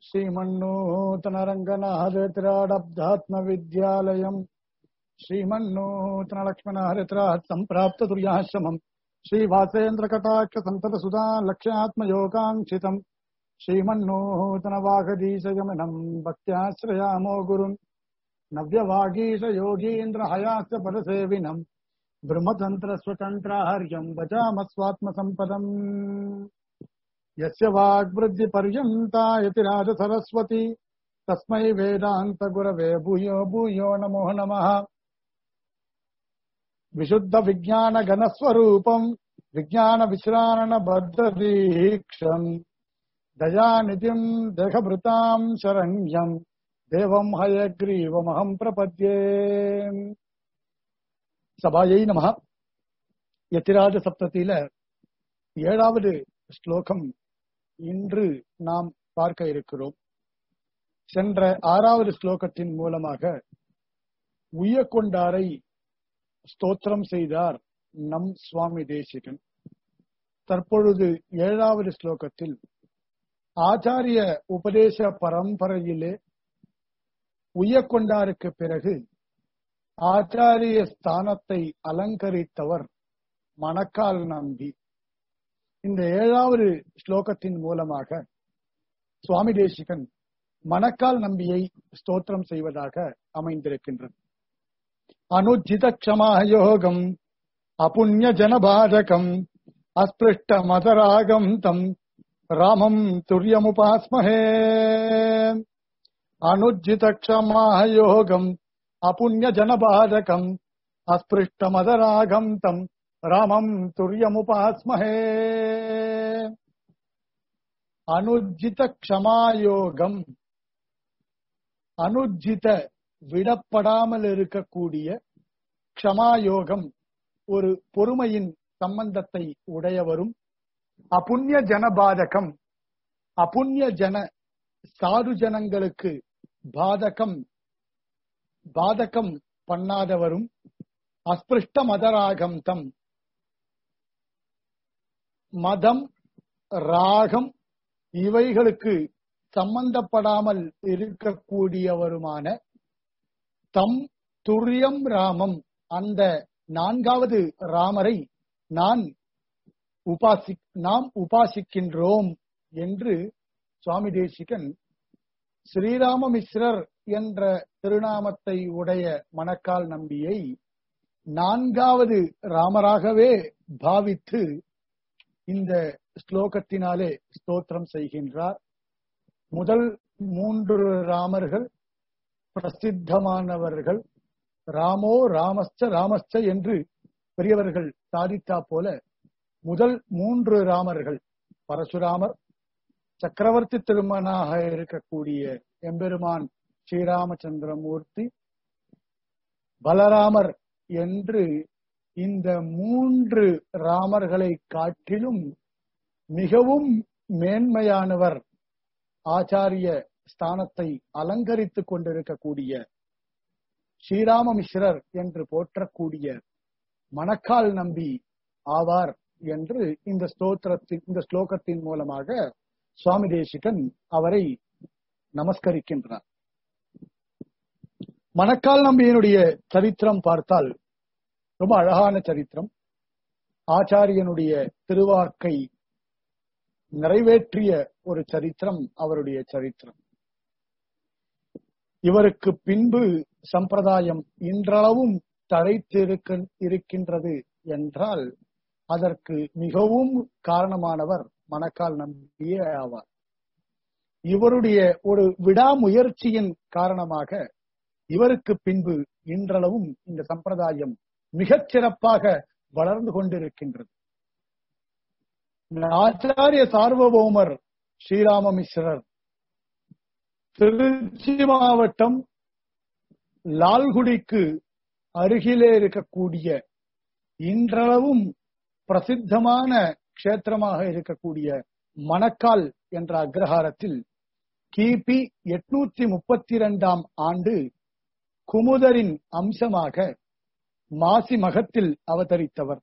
श्रीमन्नूतनरङ्गनाहरेत्राडब्धात्मविद्यालयम् श्रीमन्नूतनलक्ष्मणहरित्रात् सम्प्राप्त तुर्याश्रमम् श्रीवासेन्द्रकटाक्षसन्ततसुधा लक्ष्यात्मयोगाङ्क्षितम् श्रीमन्नूतनवागदीशगमनम् भक्त्याश्रयामो गुरुन् नव्यवागीशयोगीन्द्रहयास्य पदसेविनम् ब्रह्मतन्त्रस्वतन्त्राहर्यम् भजामस्वात्मसम्पदम् यस्य वाग्वृद्धिपर्यन्ता यतिराज सरस्वती तस्मै वेदान्तगुरवे भूयो भूयो नमो नमः विशुद्धविज्ञानगणस्वरूपम् विज्ञानविश्राणबद्धदीक्षम् दयानिधिम् देहभृताम् शरण्यम् தேவம் ஹயக்ரீவமகம் பிரபத்யே சபாயை நம எத்திராஜ சப்தத்தில ஏழாவது ஸ்லோகம் இன்று நாம் பார்க்க இருக்கிறோம் சென்ற ஆறாவது ஸ்லோகத்தின் மூலமாக உய்யக்கொண்டாரை ஸ்தோத்திரம் செய்தார் நம் சுவாமி தேசிகன் தற்பொழுது ஏழாவது ஸ்லோகத்தில் ஆச்சாரிய உபதேச பரம்பரையிலே உய்யக்கொண்டாருக்கு பிறகு ஆச்சாரிய ஸ்தானத்தை அலங்கரித்தவர் மணக்கால் நம்பி இந்த ஏழாவது ஸ்லோகத்தின் மூலமாக சுவாமி தேசிகன் மணக்கால் நம்பியை ஸ்தோத்திரம் செய்வதாக அமைந்திருக்கின்றது அனுஜித க்ஷமாயோகம் அபுண்ணிய ஜனபாதகம் அஸ்பிருஷ்ட மதராகம் தம் ராமம் துரியமுபாஸ்மஹே अनुज्जितक्षमायोगम् अपुण्यजनबाधकम् अस्पृष्टमदरागम् तम् रामम् तुर्यमुपास्महे அனுஜித அனுஜித விடப்படாமல் இருக்கக்கூடிய க்ஷமாயோகம் ஒரு பொறுமையின் சம்பந்தத்தை உடையவரும் அப்புண்ணிய ஜனபாதகம் அப்புண்ணிய ஜன சாது ஜனங்களுக்கு பாதகம் பாதகம் பண்ணாதவரும் அஸ்பிருஷ்ட மதராகம் தம் மதம் ராகம் இவைகளுக்கு சம்பந்தப்படாமல் இருக்கக்கூடியவருமான தம் துரியம் ராமம் அந்த நான்காவது ராமரை நான் உபாசி நாம் உபாசிக்கின்றோம் என்று சுவாமி தேசிகன் ஸ்ரீராம மிஸ்ரர் என்ற திருநாமத்தை உடைய மணக்கால் நம்பியை நான்காவது ராமராகவே பாவித்து இந்த ஸ்லோகத்தினாலே ஸ்தோத்திரம் செய்கின்றார் முதல் மூன்று ராமர்கள் பிரசித்தமானவர்கள் ராமோ ராமஸ்ச ராமஸ்ச என்று பெரியவர்கள் சாதித்தா போல முதல் மூன்று ராமர்கள் பரசுராமர் சக்கரவர்த்தி திருமணாக இருக்கக்கூடிய எம்பெருமான் ஸ்ரீராமச்சந்திரமூர்த்தி பலராமர் என்று இந்த மூன்று ராமர்களை காட்டிலும் மிகவும் மேன்மையானவர் ஆச்சாரிய ஸ்தானத்தை அலங்கரித்துக் கொண்டிருக்கக்கூடிய ஸ்ரீராம மிஸ்ரர் என்று போற்றக்கூடிய மணக்கால் நம்பி ஆவார் என்று இந்த ஸ்தோத்திரத்தின் இந்த ஸ்லோகத்தின் மூலமாக சுவாமி தேசிகன் அவரை நமஸ்கரிக்கின்றார் மணக்கால் நம்பியினுடைய சரித்திரம் பார்த்தால் ரொம்ப அழகான சரித்திரம் ஆச்சாரியனுடைய திருவாக்கை நிறைவேற்றிய ஒரு சரித்திரம் அவருடைய சரித்திரம் இவருக்கு பின்பு சம்பிரதாயம் இன்றளவும் தழைத்து இருக்கின்றது என்றால் அதற்கு மிகவும் காரணமானவர் மணக்கால் நம்பியே ஆவார் இவருடைய ஒரு விடாமுயற்சியின் காரணமாக இவருக்கு பின்பு இன்றளவும் இந்த சம்பிரதாயம் மிகச் சிறப்பாக வளர்ந்து கொண்டிருக்கின்றது ஆச்சாரிய சார்வபௌமர் ஸ்ரீராம மிஸ்ரர் திருச்சி மாவட்டம் லால்குடிக்கு அருகிலே இருக்கக்கூடிய இன்றளவும் பிரசித்தமான கஷேத்திரமாக இருக்கக்கூடிய மணக்கால் என்ற அக்ரஹாரத்தில் கிபி எட்நூத்தி முப்பத்தி இரண்டாம் ஆண்டு குமுதரின் அம்சமாக மாசி மகத்தில் அவதரித்தவர்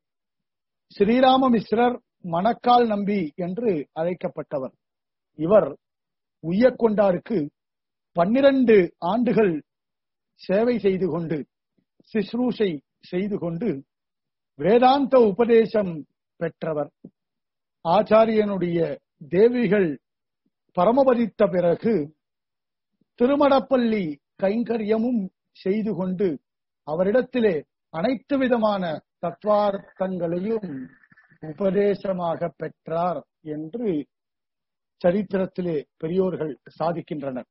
ஸ்ரீராம மிஸ்ரர் மணக்கால் நம்பி என்று அழைக்கப்பட்டவர் இவர் உய்யக்கொண்டாருக்கு பன்னிரண்டு ஆண்டுகள் சேவை செய்து கொண்டு சிஸ்ரூஷை செய்து கொண்டு வேதாந்த உபதேசம் பெற்றவர் ஆச்சாரியனுடைய தேவிகள் பரமபதித்த பிறகு திருமடப்பள்ளி கைங்கரியமும் செய்து கொண்டு அவரிடத்திலே அனைத்து விதமான தத்வார்த்தங்களையும் உபதேசமாக பெற்றார் என்று சரித்திரத்திலே பெரியோர்கள் சாதிக்கின்றனர்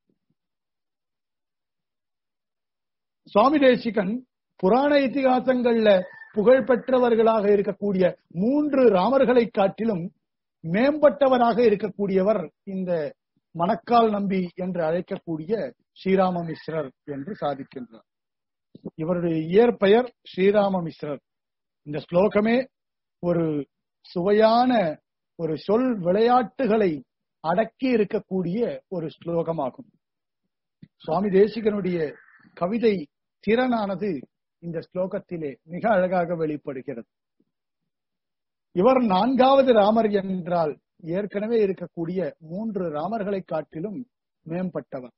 சுவாமி தேசிகன் புராண இத்திகாசங்கள்ல புகழ் பெற்றவர்களாக இருக்கக்கூடிய மூன்று ராமர்களை காட்டிலும் மேம்பட்டவராக இருக்கக்கூடியவர் இந்த மணக்கால் நம்பி என்று அழைக்கக்கூடிய ஸ்ரீராம மிஸ்ரர் என்று சாதிக்கின்றார் இவருடைய இயற்பெயர் ஸ்ரீராம மிஸ்ரர் இந்த ஸ்லோகமே ஒரு சுவையான ஒரு சொல் விளையாட்டுகளை அடக்கி இருக்கக்கூடிய ஒரு ஸ்லோகமாகும் சுவாமி தேசிகனுடைய கவிதை திறனானது இந்த ஸ்லோகத்திலே மிக அழகாக வெளிப்படுகிறது இவர் நான்காவது ராமர் என்றால் ஏற்கனவே இருக்கக்கூடிய மூன்று ராமர்களை காட்டிலும் மேம்பட்டவர்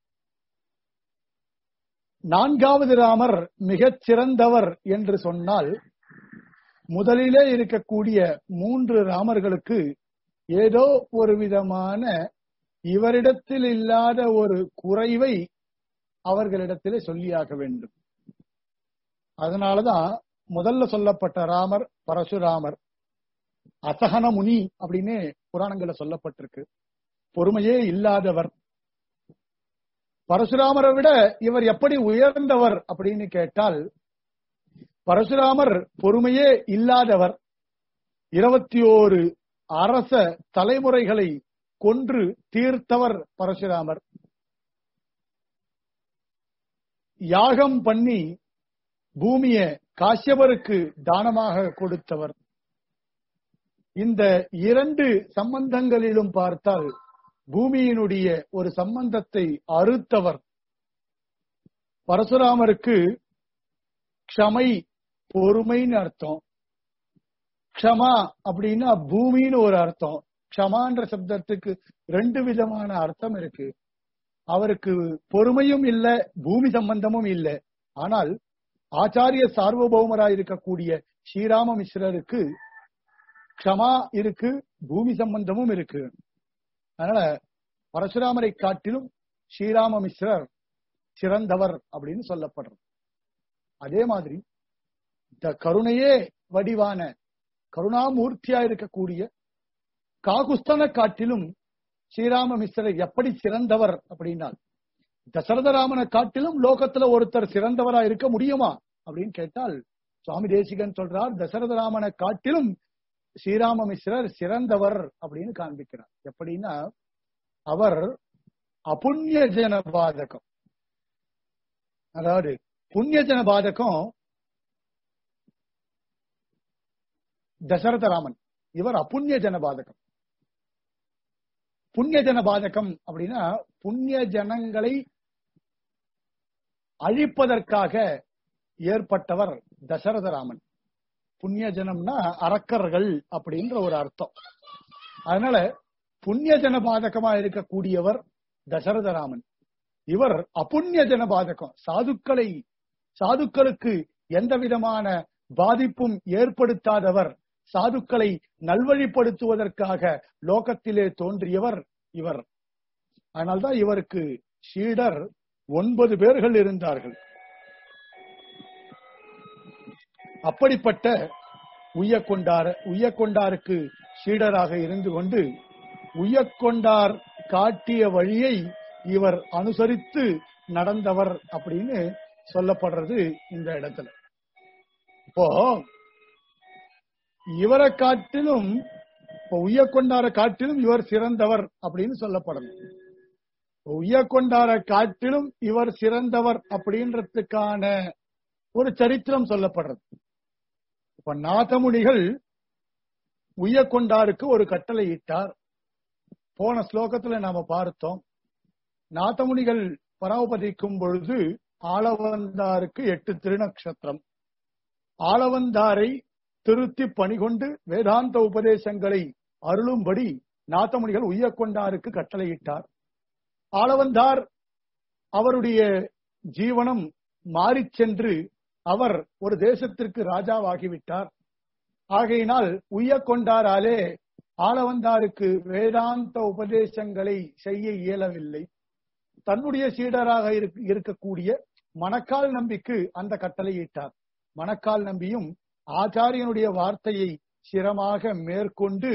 நான்காவது ராமர் மிகச் சிறந்தவர் என்று சொன்னால் முதலிலே இருக்கக்கூடிய மூன்று ராமர்களுக்கு ஏதோ ஒரு விதமான இவரிடத்தில் இல்லாத ஒரு குறைவை அவர்களிடத்திலே சொல்லியாக வேண்டும் அதனாலதான் முதல்ல சொல்லப்பட்ட ராமர் பரசுராமர் அசகன முனி அப்படின்னு புராணங்கள்ல சொல்லப்பட்டிருக்கு பொறுமையே இல்லாதவர் பரசுராமரை விட இவர் எப்படி உயர்ந்தவர் அப்படின்னு கேட்டால் பரசுராமர் பொறுமையே இல்லாதவர் இருபத்தி ஓரு அரச தலைமுறைகளை கொன்று தீர்த்தவர் பரசுராமர் யாகம் பண்ணி பூமிய காஷ்யபருக்கு தானமாக கொடுத்தவர் இந்த இரண்டு சம்பந்தங்களிலும் பார்த்தால் பூமியினுடைய ஒரு சம்பந்தத்தை அறுத்தவர் பரசுராமருக்கு க்ஷமை பொறுமைன்னு அர்த்தம் க்ஷமா அப்படின்னா பூமின்னு ஒரு அர்த்தம் க்ஷமான்ற சப்தத்துக்கு ரெண்டு விதமான அர்த்தம் இருக்கு அவருக்கு பொறுமையும் இல்ல பூமி சம்பந்தமும் இல்ல ஆனால் ஆச்சாரிய சார்வபௌமராய் இருக்கக்கூடிய ஸ்ரீராம மிஸ்ரருக்கு க்ஷமா இருக்கு பூமி சம்பந்தமும் இருக்கு அதனால பரசுராமரை காட்டிலும் ஸ்ரீராம மிஸ்ரர் சிறந்தவர் அப்படின்னு சொல்லப்படுறது அதே மாதிரி இந்த கருணையே வடிவான கருணாமூர்த்தியா இருக்கக்கூடிய காகுஸ்தனை காட்டிலும் ஸ்ரீராம மிஸ்ரர் எப்படி சிறந்தவர் அப்படின்னா தசரதராமனை காட்டிலும் லோகத்துல ஒருத்தர் சிறந்தவரா இருக்க முடியுமா அப்படின்னு கேட்டால் சுவாமி தேசிகன் சொல்றார் தசரதராமனை காட்டிலும் ஸ்ரீராம மிஸ்ரர் சிறந்தவர் அப்படின்னு காண்பிக்கிறார் எப்படின்னா அவர் அபுண்ணிய ஜன பாதகம் அதாவது புண்ணிய ஜன பாதகம் தசரதராமன் இவர் அப்புண்ணிய ஜன பாதகம் புண்ணிய ஜன பாதகம் அப்படின்னா புண்ணிய ஜனங்களை அழிப்பதற்காக ஏற்பட்டவர் தசரதராமன் புண்ணிய ஜனம்னா அரக்கர்கள் அப்படின்ற ஒரு அர்த்தம் அதனால புண்ணிய ஜன பாதகமா இருக்கக்கூடியவர் தசரதராமன் இவர் அப்புண்ணிய ஜன பாதகம் சாதுக்களை சாதுக்களுக்கு எந்த விதமான பாதிப்பும் ஏற்படுத்தாதவர் சாதுக்களை நல்வழிப்படுத்துவதற்காக லோகத்திலே தோன்றியவர் இவர் அதனால்தான் இவருக்கு ஷீடர் ஒன்பது பேர்கள் இருந்தார்கள் அப்படிப்பட்ட உய்யக்கொண்டார் உய்யக்கொண்டாருக்கு சீடராக இருந்து கொண்டு உய்யக்கொண்டார் காட்டிய வழியை இவர் அனுசரித்து நடந்தவர் அப்படின்னு சொல்லப்படுறது இந்த இடத்துல இப்போ இவரை காட்டிலும் இப்போ உய்யக்கொண்டார காட்டிலும் இவர் சிறந்தவர் அப்படின்னு சொல்லப்படணும் உய்யக்கொண்டார காட்டிலும் இவர் சிறந்தவர் அப்படின்றதுக்கான ஒரு சரித்திரம் சொல்லப்படுறது இப்ப நாதமுனிகள் உய்யக்கொண்டாருக்கு ஒரு கட்டளை இட்டார் போன ஸ்லோகத்துல நாம பார்த்தோம் நாதமுனிகள் பராமதிக்கும் பொழுது ஆளவந்தாருக்கு எட்டு திருநக்ஷத்திரம் ஆளவந்தாரை திருத்தி பணிகொண்டு வேதாந்த உபதேசங்களை அருளும்படி நாத்தமுனிகள் உய்யக்கொண்டாருக்கு கட்டளையிட்டார் ஆளவந்தார் அவருடைய ஜீவனம் மாறிச் சென்று அவர் ஒரு தேசத்திற்கு ராஜாவாகிவிட்டார் ஆகையினால் உய்ய கொண்டாராலே ஆளவந்தாருக்கு வேதாந்த உபதேசங்களை செய்ய இயலவில்லை தன்னுடைய சீடராக இருக்க- இருக்கக்கூடிய மணக்கால் நம்பிக்கு அந்த கட்டளையிட்டார் மணக்கால் நம்பியும் ஆச்சாரியனுடைய வார்த்தையை சிரமாக மேற்கொண்டு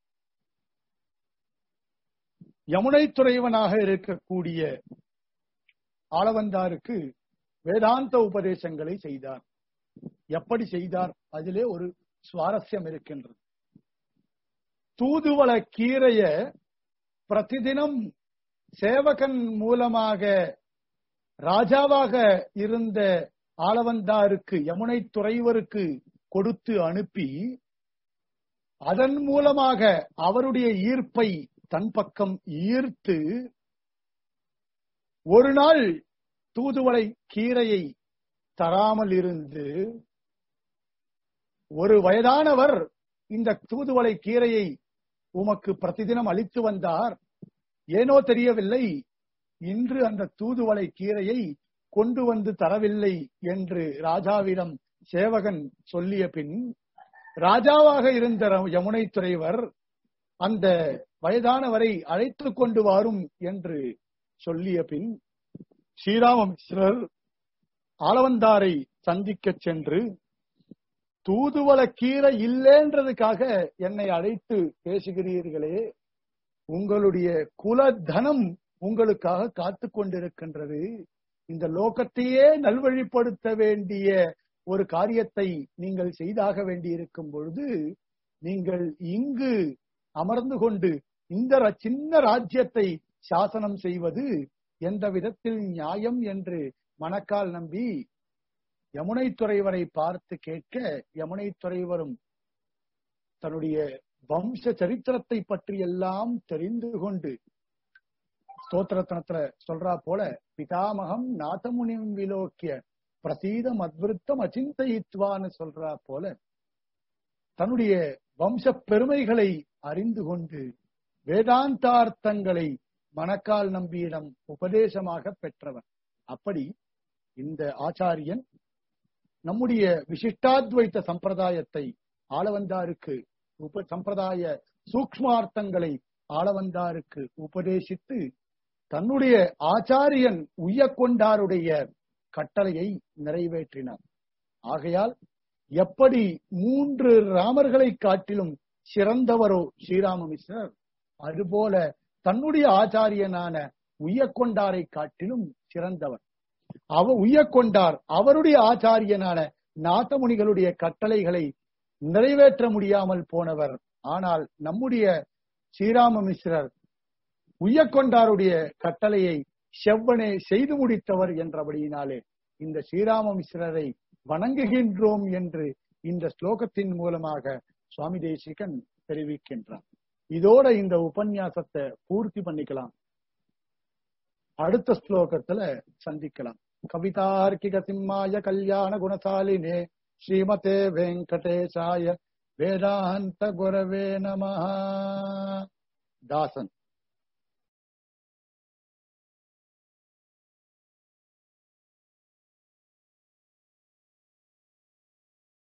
யமுனை துறைவனாக இருக்கக்கூடிய ஆளவந்தாருக்கு வேதாந்த உபதேசங்களை செய்தார் எப்படி செய்தார் அதிலே ஒரு சுவாரஸ்யம் இருக்கின்றது தூதுவள கீரைய பிரதிதினம் சேவகன் மூலமாக ராஜாவாக இருந்த ஆளவந்தாருக்கு யமுனை துறைவருக்கு கொடுத்து அனுப்பி அதன் மூலமாக அவருடைய ஈர்ப்பை தன் பக்கம் ஈர்த்து ஒரு நாள் தூதுவளை கீரையை தராமல் இருந்து ஒரு வயதானவர் இந்த தூதுவளை கீரையை உமக்கு பிரதிதினம் அளித்து வந்தார் ஏனோ தெரியவில்லை இன்று அந்த தூதுவளை கீரையை கொண்டு வந்து தரவில்லை என்று ராஜாவிடம் சேவகன் சொல்லிய பின் ராஜாவாக இருந்த ர- யமுனை துறைவர் அந்த வயதானவரை அழைத்துக் கொண்டு வாரும் என்று சொல்லிய பின் ஸ்ரீராமகிருஷ்ணர் ஆளவந்தாரை சந்திக்கச் சென்று தூதுவள கீரை இல்லேன்றதுக்காக என்னை அழைத்து பேசுகிறீர்களே உங்களுடைய குலதனம் உங்களுக்காக காத்து கொண்டிருக்கின்றது இந்த லோகத்தையே நல்வழிப்படுத்த வேண்டிய ஒரு காரியத்தை நீங்கள் செய்தாக வேண்டியிருக்கும் பொழுது நீங்கள் இங்கு அமர்ந்து கொண்டு இந்த ர- சின்ன ராஜ்யத்தை சாசனம் செய்வது எந்த விதத்தில் நியாயம் என்று மணக்கால் நம்பி யமுனை துறைவரை பார்த்து கேட்க யமுனை துறைவரும் தன்னுடைய வம்ச சரித்திரத்தை பற்றி எல்லாம் தெரிந்து கொண்டு ஸ்தோத்திரத்தனத்துல சொல்றா போல பிதாமகம் நாதமுனிம் விலோக்கிய பிரசீத மத்விருத்தம் அச்சிந்தயித்வான்னு சொல்றா போல தன்னுடைய வம்ச பெருமைகளை அறிந்து கொண்டு வேதாந்தார்த்தங்களை மணக்கால் நம்பியிடம் உபதேசமாக பெற்றவர் அப்படி இந்த ஆச்சாரியன் நம்முடைய விசிஷ்டாத்வைத்த சம்பிரதாயத்தை ஆளவந்தாருக்கு உப சம்பிரதாய சூக்ஷ்மார்த்தங்களை ஆளவந்தாருக்கு உபதேசித்து தன்னுடைய ஆச்சாரியன் உய்யக்கொண்டாருடைய கட்டளையை நிறைவேற்றினார் ஆகையால் எப்படி மூன்று ராமர்களை காட்டிலும் சிறந்தவரோ ஸ்ரீராமமிஸ்ரர் அதுபோல தன்னுடைய ஆச்சாரியனான உய்யக்கொண்டாரை காட்டிலும் சிறந்தவர் அவ உய்யக்கொண்டார் அவருடைய ஆச்சாரியனான நாதமுனிகளுடைய கட்டளைகளை நிறைவேற்ற முடியாமல் போனவர் ஆனால் நம்முடைய ஸ்ரீராம மிஸ்ரர் உய்யக்கொண்டாருடைய கட்டளையை செவ்வனே செய்து முடித்தவர் என்றபடியினாலே இந்த ஸ்ரீராம மிஸ்ரரை வணங்குகின்றோம் என்று இந்த ஸ்லோகத்தின் மூலமாக சுவாமி தேசிகன் தெரிவிக்கின்றார் இதோட இந்த உபன்யாசத்தை பூர்த்தி பண்ணிக்கலாம் அடுத்த ஸ்லோகத்துல சந்திக்கலாம் கவிதார்க்கிக சிம்மாய கல்யாண குணசாலினே ஸ்ரீமதே வெங்கடேசாய வேதாந்த குரவே நமஹ தாசன்